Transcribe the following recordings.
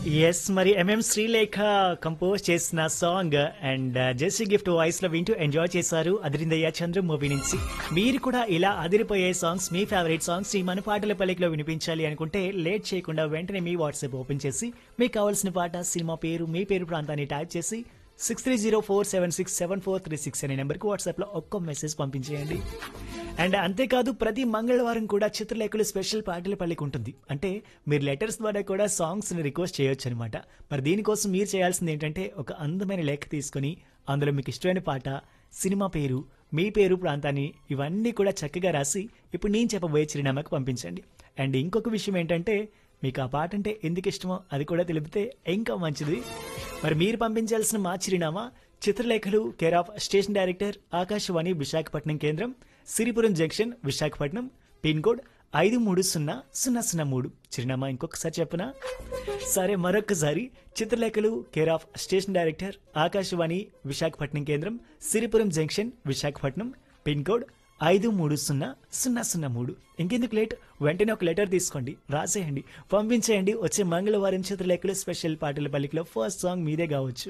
yes మరి MM Sreelekha compose చేసిన song and Jassie Gift voice లో వింటూ ఎంజాయ్ చేశారు అదిరిందయ్య చంద్ర మూవీ నుంచి మీరు కూడా ఇలా అదిరిపోయే సాంగ్స్ మీ ఫేవరెట్ సాంగ్స్ ఈ మన పాటల పలికిలో వినిపించాలి అనుకుంటే లేట్ చేయకుండా వెంటనే మీ వాట్సాప్ ఓపెన్ చేసి మీకు కావాల్సిన పాట సినిమా పేరు మీ పేరు ప్రాంతాన్ని టైప్ చేసి six three zero four seven six seven four three six అనే నెంబర్కి వాట్సాప్లో ఒక్క మెసేజ్ పంపించేయండి అండ్ అంతేకాదు ప్రతి మంగళవారం కూడా చిత్రలేఖలు స్పెషల్ పాటల పల్లికి ఉంటుంది అంటే మీరు లెటర్స్ ద్వారా కూడా సాంగ్స్ని రిక్వెస్ట్ చేయొచ్చు అనమాట మరి దీనికోసం మీరు చేయాల్సింది ఏంటంటే ఒక అందమైన లేఖ తీసుకొని అందులో మీకు ఇష్టమైన పాట సినిమా పేరు మీ పేరు ప్రాంతాన్ని ఇవన్నీ కూడా చక్కగా రాసి ఇప్పుడు నేను చెప్పబోయే చిరునామాకు పంపించండి అండ్ ఇంకొక విషయం ఏంటంటే మీకు ఆ పాట అంటే ఎందుకు ఇష్టమో అది కూడా తెలిపితే ఇంకా మంచిది మరి మీరు పంపించాల్సిన మా చిరునామా చిత్రలేఖలు care of station director Akashvani Visakhapatnam కేంద్రం Siripuram junction Visakhapatnam pin code ఐదు మూడు సున్నా సున్నా సున్నా మూడు చిరునామా ఇంకొకసారి చెప్పనా సరే మరొకసారి చిత్రలేఖలు care of station director Akashvani Visakhapatnam కేంద్రం Siripuram junction Visakhapatnam pin code ఐదు మూడు సున్నా సున్నా సున్నా మూడు ఇంకెందుకు లేట్ వెంటనే ఒక లెటర్ తీసుకోండి రాసేయండి పంపించేయండి వచ్చే మంగళవారం చిత్రలేఖలు స్పెషల్ పాటల పల్లికలో ఫస్ట్ సాంగ్ మీదే కావచ్చు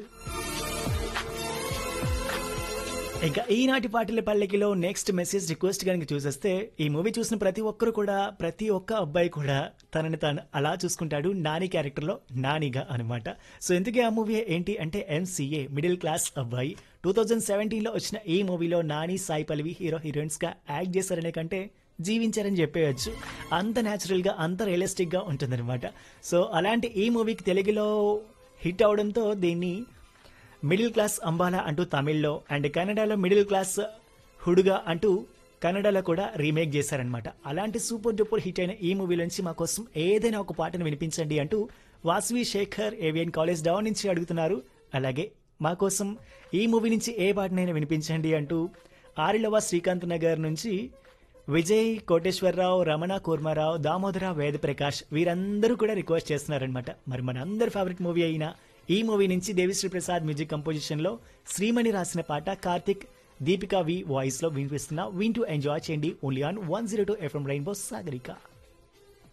ఇంకా ఈనాటి పాటల పల్లెకిలో నెక్స్ట్ మెసేజ్ రిక్వెస్ట్ కనుక చూసేస్తే ఈ మూవీ చూసిన ప్రతి ఒక్కరు కూడా ప్రతి ఒక్క అబ్బాయి కూడా తనని తాను అలా చూసుకుంటాడు నాని క్యారెక్టర్లో నానిగా అనమాట సో ఎందుకే ఆ మూవీ ఏంటి అంటే ఎంసీఏ మిడిల్ క్లాస్ అబ్బాయి టూ థౌజండ్ సెవెంటీన్లో వచ్చిన ఈ మూవీలో నాని సాయి పల్లవి హీరో హీరోయిన్స్గా యాక్ట్ చేశారనే కంటే జీవించారని చెప్పేయచ్చు అంత న్యాచురల్గా అంత రియలిస్టిక్గా ఉంటుందన్నమాట సో అలాంటి ఈ మూవీకి తెలుగులో హిట్ అవడంతో దీన్ని మిడిల్ క్లాస్ అంబాలా అంటూ తమిళ్లో అండ్ కన్నడలో మిడిల్ క్లాస్ హుడుగా అంటూ కన్నడలో కూడా రీమేక్ చేశారనమాట అలాంటి సూపర్ డూపర్ హిట్ అయిన ఈ మూవీలోంచి మా కోసం ఏదైనా ఒక పాటను వినిపించండి అంటూ వాసవి శేఖర్ ఏవియన్ కాలేజ్ డౌన్ నుంచి అడుగుతున్నారు అలాగే మా కోసం ఈ మూవీ నుంచి ఏ పాటనైనా వినిపించండి అంటూ ఆరిలవ శ్రీకాంత్ నగర్ నుంచి విజయ్ కోటేశ్వరరావు రమణ కూర్మారావు దామోదర వేద ప్రకాష్ వీరందరూ కూడా రిక్వెస్ట్ చేస్తున్నారనమాట మరి మన అందరి ఫేవరెట్ మూవీ అయిన ఈ మూవీ నుంచి దేవిశ్రీ ప్రసాద్ మ్యూజిక్ కంపోజిషన్ లో శ్రీమణి రాసిన పాట కార్తిక్ దీపికా వి వాయిస్ లో వినిపిస్తున్న విన్ టు ఎంజాయ్ చేయండి only on one zero two FM rainbow Sagarika